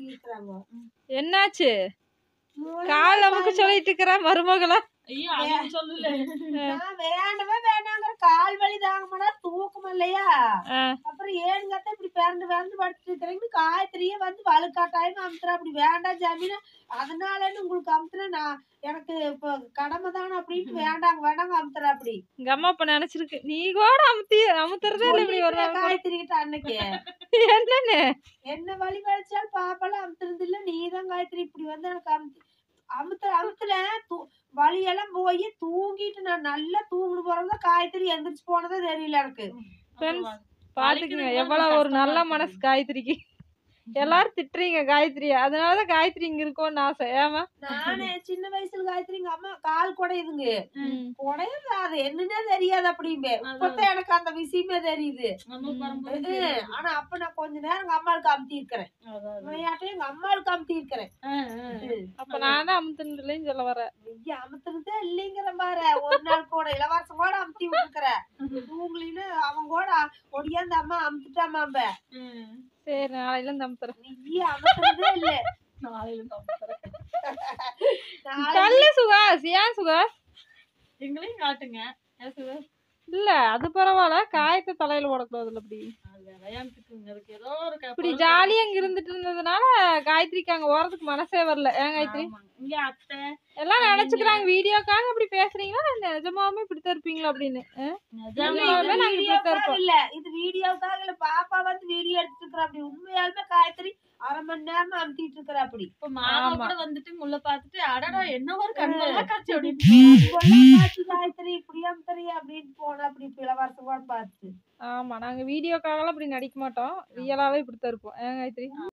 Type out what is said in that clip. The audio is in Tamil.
அமுத்தி இருக்கிறாங்க என்னாச்சு மூளை கால் அமுக்க சொல்லிட்டு இருக்கிற மருமகளை ஐயோ அது சொல்லல நான் வேண்டவே வேணாங்கிற கால் வலி தாங்க மாட்டா தூக்கம் இல்லையா ஆ, அப்புறம் ஏனுங்கத்த இப்படி பிறந்து பிறந்து படுத்துட்டு இருக்கிறீங்கன்னு காயத்ரியே வந்து வலுக்காட்டாயம் அமுத்துறா அப்படி வேண்டாம் ஜாமீன் அதனாலன்னு உங்களுக்கு அமுத்துனா நான் எனக்கு இப்போ கடமை தானே அப்படின்ட்டு வேண்டாங்க வேண்டாங்க அமுத்துறா அப்படி எங்க அம்மா அப்ப நினைச்சிருக்கு நீ கூட அமுத்தி அமுத்துறதே இல்லை இப்படி ஒரு நாள் கூட. காயத்ரி கிட்ட அன்னைக்கு என்னன்னு என்ன வழி வலிச்சாலும் பாப்பாலாம் அமுத்துறது இல்ல நீதான் காயத்ரி இப்படி வந்து எனக்கு அமுத்து அமுத்த அமுத்துல தூ வலியெல்லாம் போய் தூங்கிட்டு நான் நல்லா தூங்கிட்டு போறதா காயத்ரி எந்திரிச்சு போனதே தெரியல எனக்கு Friends, பாத்துக்குங்க எவ்வளவு ஒரு நல்ல மனசு காயத்ரிக்கு எல்லாரும் திட்டுறீங்க காயத்ரி அதனாலதான் காயத்ரி இங்க இருக்கோம்னு ஆசை ஏமா நானே சின்ன வயசுல காயத்ரி எங்க அம்மா கால் குடையுதுங்க ம். குடையுது அது என்னன்னே தெரியாது அப்படிம்பே இப்பதான் எனக்கு அந்த விஷயமே தெரியுது நம்மளுக்கு வரும்போது ம், ஆனா அப்ப நான் கொஞ்ச நேரம் எங்க அம்மாவுக்கு அமுத்தி இருக்கிறேன் அதான். விளையாட்டையும் எங்க அம்மாவுக்கு அமுத்தி இருக்கிறேன் ஆ, ஆ. அப்ப நான் தான் அமுத்துன்னு சொல்ல வரேன் நீங்க அமுத்துறதே இல்லைங்கிற பாரு ஒரு நாள் கூட இளவரசம் கூட அமுத்தி விட்டுருக்கிற தூங்கலின்னு அவன் கூட ஒடியாந்து அம்மா அமுத்துட்டாமாம்ப ம். சரி நாளையில இருந்து அமுத்துறேன் நீ அமுத்துறதே இல்ல நாளையில இருந்து அமுத்துறேன். நாளை- சொல்லு சுகாஸ் ஏன் சுகாஸ் எங்களையும் காட்டுங்க ஏன் சுகர்? இல்ல அது பரவாயில்ல காயத்தை தலையில போடக்கூடாதுல்ல அப்படி அது விளையாண்டுக்குங்க அதுக்கு ஏதோ ஒரு க- இப்படி ஜாலியா இங்க இருந்துட்டு இருந்ததுனால காயத்ரிக்கு அங்க போறதுக்கு மனசே வரல ஏன் காயத்ரி ஆமாங்க. இங்க அத்தை எல்லாம் நினைச்சுக்கிறாங்க வீடியோக்காக அப்படி பேசுறீங்களா நிஜமாவே இப்படித்தான் இருப்பீங்களா அப்படின்னு ஆ? நிஜமா உண்மையாலுமே நாங்க இப்படித்தான் வீடியோக்காக இருப்போம் இல்ல இது வீடியோக்காக இல்ல பாப்பா வந்து வீடியோ எடுத்துட்டு இருக்கிற அப்படி உண்மையாலுமே காயத்ரி அரை மணி நேரமா அமுத்திட்டு இருக்கிற அப்படி இப்ப மாமா ஆமா. கூட வந்துட்டு முள்ள பாத்துட்டு அடடா என்ன ஒரு கண்ணெல்லாம் காட்சி அப்படின்னு கொல்லம் காட்சி காயத்ரி இப்படி அமுத்துறிய அப்படின்னு போனா அப்படி இளவரசம் கூட பார்த்து ஆமா நாங்க வீடியோக்காகலாம் அப்படி நடிக்க மாட்டோம் ரியலாவே இப்படித்தான் இருப்போம் ஏன் காயத்ரி